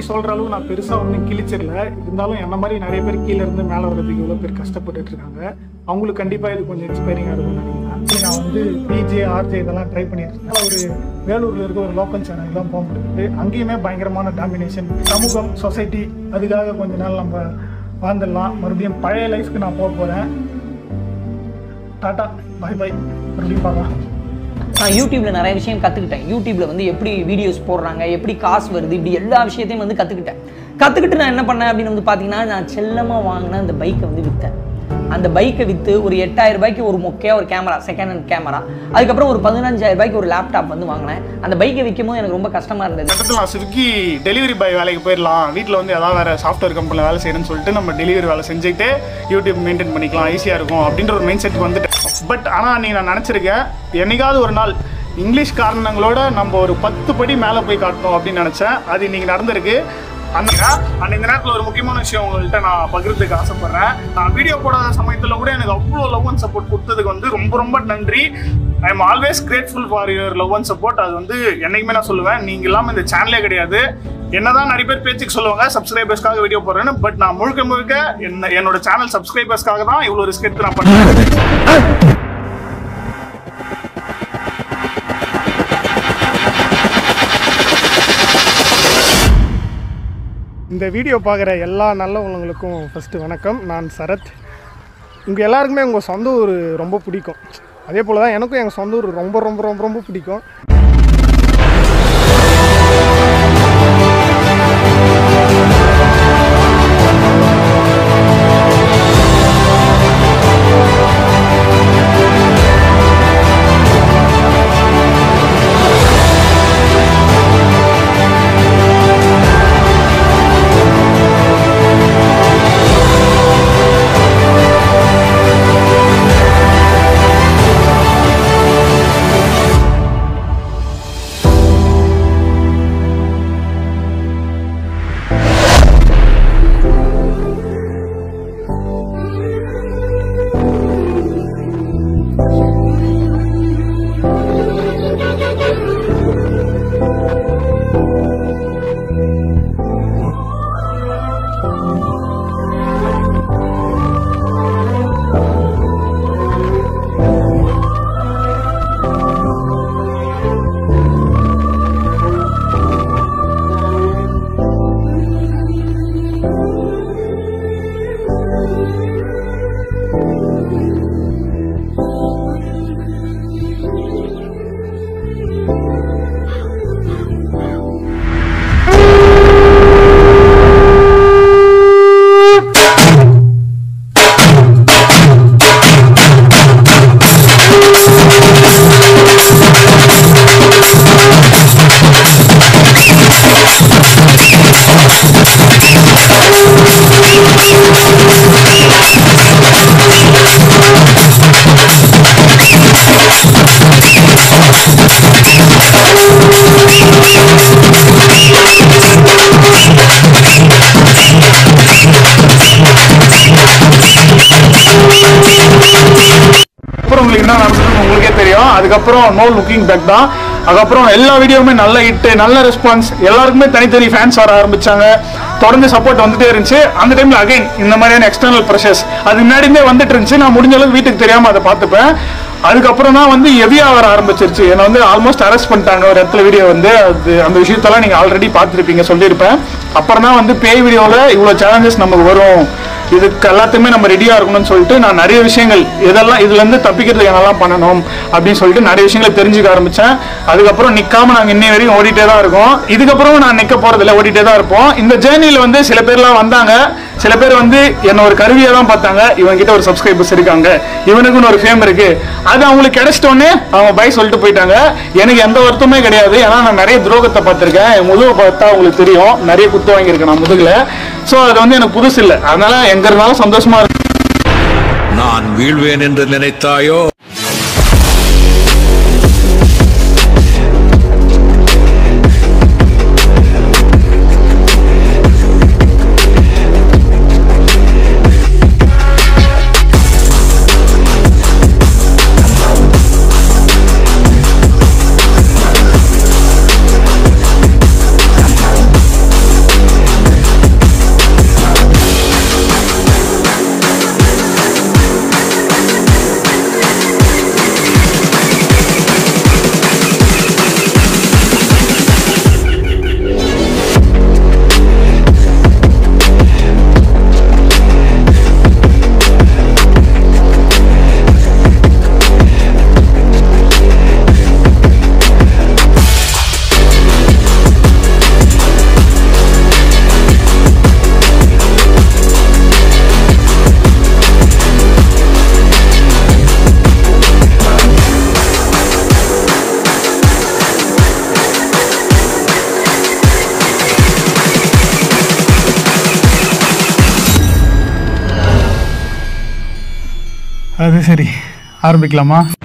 சொல்ற அளவு நான் பெருசா ஒன்றும் கிழிச்சிடல இருந்தாலும் என்ன மாதிரி நிறைய பேர் கீழே இருந்து மேலே வர்றதுக்கு இவ்வளோ பேர் கஷ்டப்பட்டுட்டு இருக்காங்க அவங்களுக்கு கண்டிப்பா இது கொஞ்சம் இன்ஸ்பைரிங்காக இருக்கும்னு நினைக்கிறேன் நான் வந்து பிஜே ஆர்ஜே இதெல்லாம் ட்ரை பண்ணிட்டு இருக்கேன் ஒரு வேலூர்ல இருக்க ஒரு லோக்கல் சேனல் தான் போக முடியுது அங்கேயுமே பயங்கரமான டாமினேஷன் சமூகம் சொசைட்டி அதுக்காக கொஞ்ச நாள் நம்ம வாழ்ந்துடலாம் மறுபடியும் பழைய லைஃப்க்கு நான் போக போறேன் டாட்டா பை பை மறுபடியும் பார்க்கலாம் நான் யூடியூப்ல நிறைய விஷயம் கற்றுக்கிட்டேன் யூடியூப்ல வந்து எப்படி வீடியோஸ் போடுறாங்க எப்படி காசு வருது இப்படி எல்லா விஷயத்தையும் வந்து கற்றுக்கிட்டேன் கற்றுக்கிட்டு நான் என்ன பண்ணேன் அப்படின்னு வந்து பார்த்தீங்கன்னா நான் செல்லமாக வாங்கின அந்த பைக்கை வந்து விற்றேன் அந்த பைக்கை விற்று ஒரு எட்டாயிரம் ரூபாய்க்கு ஒரு மொக்கையாக ஒரு கேமரா செகண்ட் ஹேண்ட் கேமரா அதுக்கப்புறம் ஒரு பதினஞ்சாயிரம் ரூபாய்க்கு ஒரு லேப்டாப் வந்து வாங்கினேன் அந்த பைக்கை விற்கும் போது எனக்கு ரொம்ப கஷ்டமாக இருந்தது கட்டத்தில் நான் ஸ்விக்கி டெலிவரி பாய் வேலைக்கு போயிடலாம் வீட்டில் வந்து ஏதாவது வேறு சாஃப்ட்வேர் கம்பெனியில் வேலை செய்யணும்னு சொல்லிட்டு நம்ம டெலிவரி வேலை செஞ்சுக்கிட்டு யூடியூப் மெயின்டைன் பண்ணிக்கலாம் ஈஸியாக இருக்கும் அப்படின்ற ஒரு மைண்ட் செட் வந்துட்டு பட் ஆனால் நீ நான் நினச்சிருக்கேன் என்னைக்காவது ஒரு நாள் இங்கிலீஷ் காரணங்களோட நம்ம ஒரு பத்து படி மேலே போய் காட்டணும் அப்படின்னு நினச்சேன் அது இன்னைக்கு நடந்திருக்கு அந்த அந்த இந்த நேரத்தில் ஒரு முக்கியமான விஷயம் உங்கள்கிட்ட நான் பகிர்றதுக்கு ஆசைப்படுறேன் நான் வீடியோ போடாத சமயத்தில் கூட எனக்கு அவ்வளோ லவ் அண்ட் சப்போர்ட் கொடுத்ததுக்கு வந்து ரொம்ப ரொம்ப நன்றி I am always grateful for your love and support அது வந்து என்னைக்குமே நான் சொல்லுவேன் நீங்க இல்லாமல் இந்த சேனலே கிடையாது என்னதான் நிறைய பேர் பேச்சுக்கு சொல்லுவாங்க சப்ஸ்கிரைபர்ஸ்க்காக வீடியோ போடுறேன்னு பட் நான் முழுக்க முழுக்க என்ன என்னோட சேனல் சப்ஸ்கிரைபர்ஸ்க்காக தான் இவ்வளோ ரிஸ்க் எடுத்து நான் பண்ணுறேன் இந்த வீடியோ பார்க்குற எல்லா நல்லவங்களுக்கும் ஃபஸ்ட்டு வணக்கம் நான் சரத் உங்கள் எல்லாருக்குமே உங்கள் சொந்த ஊர் ரொம்ப பிடிக்கும் அதே போல் தான் எனக்கும் எங்கள் சொந்த ஊர் ரொம்ப ரொம்ப ரொம்ப ரொம்ப பிடிக்கும் அப்புறம் உங்களுக்கு என்ன நடந்ததுன்னு உங்களுக்கே தெரியும் அதுக்கப்புறம் நோ லுக்கிங் பேக் தான் அதுக்கப்புறம் எல்லா வீடியோவுமே நல்ல ஹிட் நல்ல ரெஸ்பான்ஸ் எல்லாருக்குமே தனித்தனி ஃபேன்ஸ் வர ஆரம்பிச்சாங்க தொடர்ந்து சப்போர்ட் வந்துட்டே இருந்துச்சு அந்த டைம்ல அகைன் இந்த மாதிரியான எக்ஸ்டர்னல் ப்ரெஷர்ஸ் அது முன்னாடியே வந்துட்டு இருந்துச்சு நான் முடிஞ்ச அளவுக்கு வீட்டுக்கு தெரியாம அதை பார்த்துப்பேன் அதுக்கப்புறம் தான் வந்து ஹெவியா வர ஆரம்பிச்சிருச்சு என்னை வந்து ஆல்மோஸ்ட் அரெஸ்ட் பண்ணிட்டாங்க ஒரு இடத்துல வீடியோ வந்து அது அந்த விஷயத்தெல்லாம் நீங்க ஆல்ரெடி பார்த்துருப்பீங்க சொல்லியிருப்பேன் அப்புறம் தான் வந்து பேய் வீடியோவில் இவ்வளோ சேலஞ்சஸ் நமக்கு வரும் இதுக்கு எல்லாத்துக்குமே நம்ம ரெடியாக இருக்கணும்னு சொல்லிட்டு நான் நிறைய விஷயங்கள் இதெல்லாம் இதுலேருந்து தப்பிக்கிறதுக்கு என்னெல்லாம் பண்ணணும் அப்படின்னு சொல்லிட்டு நிறைய விஷயங்களை தெரிஞ்சுக்க ஆரம்பித்தேன் அதுக்கப்புறம் நிற்காம நாங்கள் இன்னை வரையும் ஓடிட்டே தான் இருக்கோம் இதுக்கப்புறம் நான் நிற்க போகிறதில்ல ஓடிட்டே தான் இருப்போம் இந்த ஜேர்னியில் வந்து சில பேர்லாம் வந்தாங்க சில பேர் வந்து என்ன ஒரு கருவியை தான் பார்த்தாங்க இவங்க கிட்ட ஒரு சப்ஸ்கிரைபர்ஸ் இருக்காங்க இவனுக்குன்னு ஒரு ஃபேம் இருக்கு அது அவங்களுக்கு கிடைச்சிட்டோன்னே அவங்க பை சொல்லிட்டு போயிட்டாங்க எனக்கு எந்த வருத்தமே கிடையாது ஏன்னா நான் நிறைய துரோகத்தை பார்த்துருக்கேன் என் முதுகு பார்த்தா உங்களுக்கு தெரியும் நிறைய குத்து வாங்கியிருக்கேன் நான் முதுகுல ஸோ அது வந்து எனக்கு புதுசு இல்லை அதனால எங்க இருந்தாலும் சந்தோஷமா இருக்கு நான் வீழ்வேன் என்று நினைத்தாயோ அது சரி ஆரம்பிக்கலாமா